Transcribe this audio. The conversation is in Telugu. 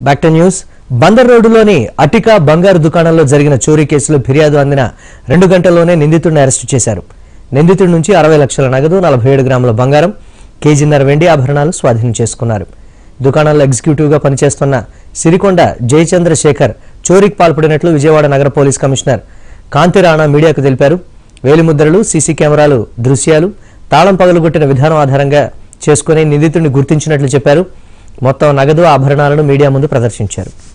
బ్యాక్ టు న్యూస్ బందర్ రోడ్డులోని అటికా బంగారు దుకాణంలో జరిగిన చోరీ కేసులో ఫిర్యాదు అందిన రెండు గంటల్లోనే నిందితుడిని అరెస్టు చేశారు నిందితుడి నుంచి అరవై లక్షల నగదు నలభై ఏడు గ్రాముల బంగారం కేజీన్నర వెండి ఆభరణాలు స్వాధీనం చేసుకున్నారు దుకాణంలో ఎగ్జిక్యూటివ్గా పనిచేస్తున్న సిరికొండ జయచంద్రశేఖర్ చోరీకి పాల్పడినట్లు విజయవాడ నగర పోలీస్ కమిషనర్ కాంతి రాణా మీడియాకు తెలిపారు వేలిముద్రలు సీసీ కెమెరాలు దృశ్యాలు తాళం పగలగొట్టిన విధానం ఆధారంగా చేసుకుని నిందితుడిని గుర్తించినట్లు చెప్పారు మొత్తం నగదు ఆభరణాలను మీడియా ముందు ప్రదర్శించారు